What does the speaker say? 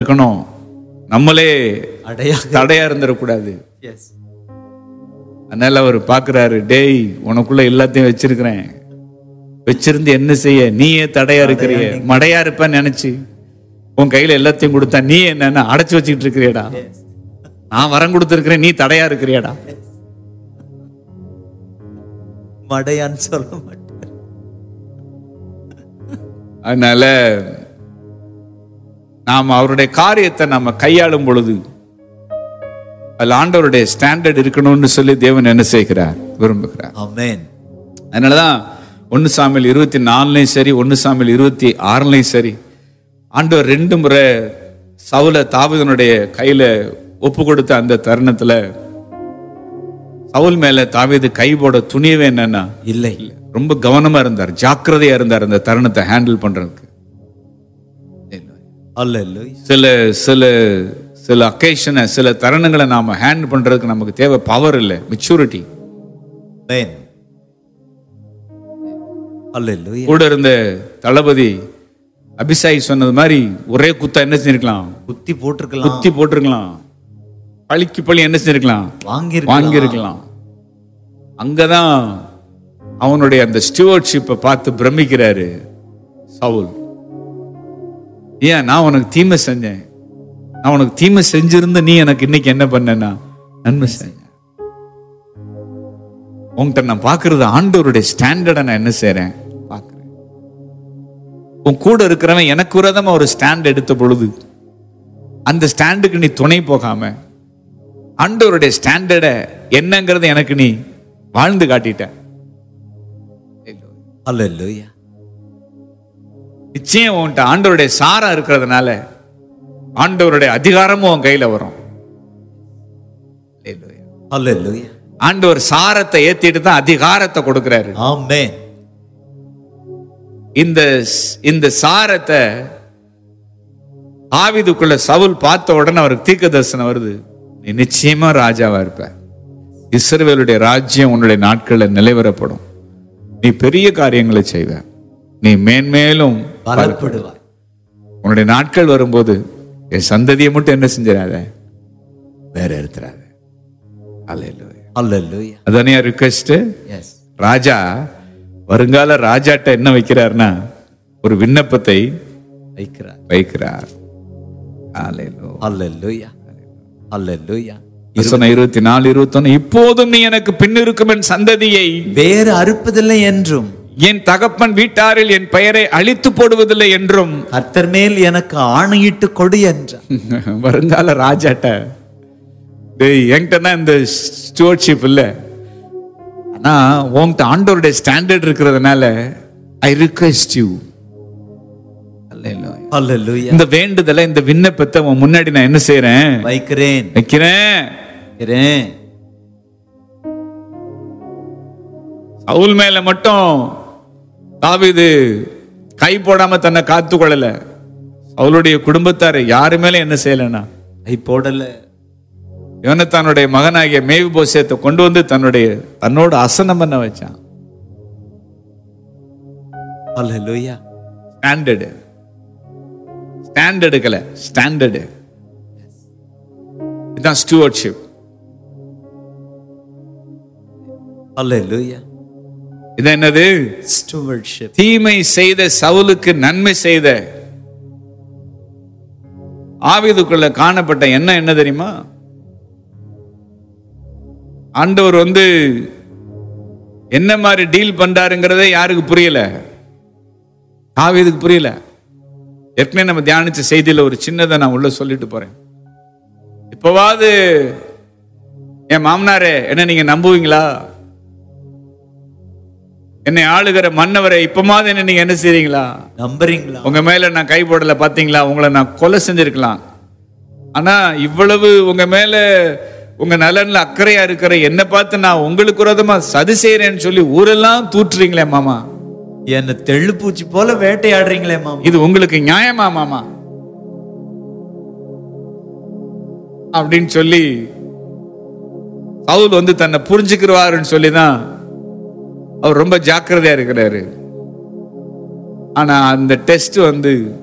இருக்கணும் நம்மளே அடையாக தடையா இருந்துடக்கூடாது எஸ் அதனால அவர் பார்க்கறாரு டேய் உனக்குள்ள எல்லாத்தையும் வச்சிருக்கிறேன் வச்சிருந்து என்ன செய்ய நீயே தடையா இருக்கிறிய மடையா இருப்பேன்னு நினைச்சு உன் கையில எல்லாத்தையும் கொடுத்தா நீ என்னன்னா அடைச்சு வச்சுக்கிட்டு இருக்கிறியடா நான் வரம் கொடுத்துருக்கிறேன் நீ தடையா இருக்கிறியாடா மடையான்னு சொல்ல மாட்டேன் அதனால நாம் அவருடைய காரியத்தை நம்ம கையாளும் பொழுது அதுல ஆண்டவருடைய ஸ்டாண்டர்ட் இருக்கணும்னு சொல்லி தேவன் என்ன செய்கிறார் விரும்புகிறார் ஆமென் அதனாலதான் ஒன்னு சாமியில் இருபத்தி நாலுலையும் சரி ஒன்னு சாமியில் இருபத்தி ஆறுலையும் சரி ஆண்டவர் ரெண்டு முறை சவுல தாவீதனுடைய கையில ஒப்பு கொடுத்த அந்த தருணத்துல சவுல் மேல தாவீது கை போட துணியவே என்னன்னா இல்லை ரொம்ப கவனமா இருந்தார் ஜாக்கிரதையா இருந்தார் அந்த தருணத்தை ஹேண்டில் பண்றதுக்கு அல்லேலூயா சில சில சில அக்கேஷனை சில தருணங்களை நாம ஹேண்டில் பண்றதுக்கு நமக்கு தேவை பவர் இல்லை மெச்சூரிட்டி ஆமென் அல்லேலூயா கூட இருந்த தளபதி அபிஷாய் சொன்னது மாதிரி ஒரே குத்தா என்ன செஞ்சிருக்கலாம் குத்தி போட்டிருக்கலாம் குத்தி போட்டிருக்கலாம் பழிக்கு பழி என்ன செஞ்சிருக்கலாம் வாங்கி வாங்கியிருக்கலாம் அங்கதான் அவனுடைய அந்த ஸ்டூவர்ட்ஷிப்பை பார்த்து பிரமிக்கிறாரு சவுல் ஏன் நான் உனக்கு தீமை செஞ்சேன் நான் உனக்கு தீமை செஞ்சிருந்த நீ எனக்கு இன்னைக்கு என்ன பண்ணனா நன்மை செஞ்சேன் உன்கிட்ட நான் பார்க்கிறது ஆண்டவருடைய ஸ்டாண்டர்டை நான் என்ன செய்றேன் பார்க்கிறேன் உன் கூட இருக்கிறவன் எனக்கு விரதமா ஒரு ஸ்டாண்ட் எடுத்த பொழுது அந்த ஸ்டாண்டுக்கு நீ துணை போகாம ஆண்டவருடைய ஸ்டாண்டர்டை என்னங்கிறத எனக்கு நீ வாழ்ந்து காட்டிட்ட அல்லேலூயா நிச்சயம் உன்கிட்ட ஆண்டவருடைய சாரம் இருக்கிறதுனால ஆண்டவருடைய அதிகாரமும் உன் கையில வரும் அல்லேலூயா ஆண்டவர் சாரத்தை ஏத்திட்டு தான் அதிகாரத்தை கொடுக்கிறாரு ஆமென் இந்த இந்த சாரத்தை ஆவிதுக்குள்ள சவுல் பார்த்த உடனே அவருக்கு தீர்க்க தரிசனம் வருது நீ நிச்சயமா ராஜாவா இருப்ப இஸ்ரவேலுடைய ராஜ்யம் உன்னுடைய நாட்கள்ல நிலைவரப்படும் நீ பெரிய காரியங்களை செய்வ நீ மேன்மேலும் பலப்படுவாய் உன்னுடைய நாட்கள் வரும்போது என் சந்ததியை மட்டும் என்ன செஞ்சிடாத வேற எடுத்துறாத அல்லேலூயா அல்லேலூயா அதானே ரிக்வெஸ்ட் எஸ் ராஜா வருங்கால ராஜாட்ட என்ன வைக்கிறார்னா ஒரு விண்ணப்பத்தை வைக்கிறார் வைக்கிறார் அல்லேலூயா. அல்லேலூயா அல்லேலூயா வசனம் இருபத்தி நாலு இருபத்தொன்னு இப்போதும் நீ எனக்கு பின்னிருக்கும் என் சந்ததியை வேறு அறுப்பதில்லை என்றும் என் தகப்பன் வீட்டாரில் என் பெயரை அழித்து போடுவதில்லை என்றும் கர்த்தர் மேல் எனக்கு ஆணையிட்டு கொடு என்றார் வருங்கால ராஜாட்ட டேய் என்கிட்ட தான் இந்த ஸ்டூவர்ட்ஷிப் இல்ல ஆனா உன்கிட்ட ஆண்டவருடைய ஸ்டாண்டர்ட் இருக்கிறதுனால ஐ ரிக்வெஸ்ட் யூ அல்லேலூயா இந்த வேண்டுதலை இந்த விண்ணப்பத்தை உன் முன்னாடி நான் என்ன செய்யறேன் வைக்கிறேன் வைக்கிறேன் வைக்கிறேன் சவுல் மேல மட்டும் தாவீது கை போடாம தன்னை காத்து கொள்ளல அவளுடைய குடும்பத்தார் யாரு மேல என்ன செய்யலனா ஐ போடல யோனத்தானுடைய மகனாகிய மேவு போசியத்தை கொண்டு வந்து தன்னுடைய தன்னோட அசனம் பண்ண வச்சான் அல்லேலூயா ஸ்டாண்டர்டு ஸ்டாண்ட் எடுக்கல ஸ்டாண்டர்டு இதுதான் ஸ்டூவர்ட்ஷிப் அல்லேலூயா இது என்னது ஸ்டூவர்ட்ஷிப் தீமை செய்த சவுலுக்கு நன்மை செய்த ஆவிதுக்குள்ள காணப்பட்ட எண்ணம் என்ன தெரியுமா ஆண்டவர் வந்து என்ன மாதிரி டீல் பண்றாருங்கிறதே யாருக்கு புரியல ஆவிதுக்கு புரியல ஏற்கனவே நம்ம தியானிச்ச செய்தியில ஒரு சின்னதை நான் உள்ள சொல்லிட்டு போறேன் இப்பவாவது என் மாமனாரே என்ன நீங்க நம்புவீங்களா என்னை ஆளுகிற மன்னவரை இப்பமாவது என்ன நீங்க என்ன செய்றீங்களா நம்புறீங்களா உங்க மேல நான் கை போடல பாத்தீங்களா உங்களை நான் கொலை செஞ்சிருக்கலாம் ஆனா இவ்வளவு உங்க மேல உங்க நலன்ல அக்கறையா இருக்கிற என்ன பார்த்து நான் உங்களுக்கு விரோதமா சதி செய்யறேன்னு சொல்லி ஊரெல்லாம் தூற்றுறீங்களே மாமா என்ன தெள்ளுப்பூச்சி போல வேட்டையாடுறீங்களே மாமா இது உங்களுக்கு நியாயமா மாமா அப்படின்னு சொல்லி பவுல் வந்து தன்னை புரிஞ்சுக்கிறவாருன்னு சொல்லி தான் அவர் ரொம்ப ஜாக்கிரதையா இருக்கிறாரு ஆனா அந்த டெஸ்ட் வந்து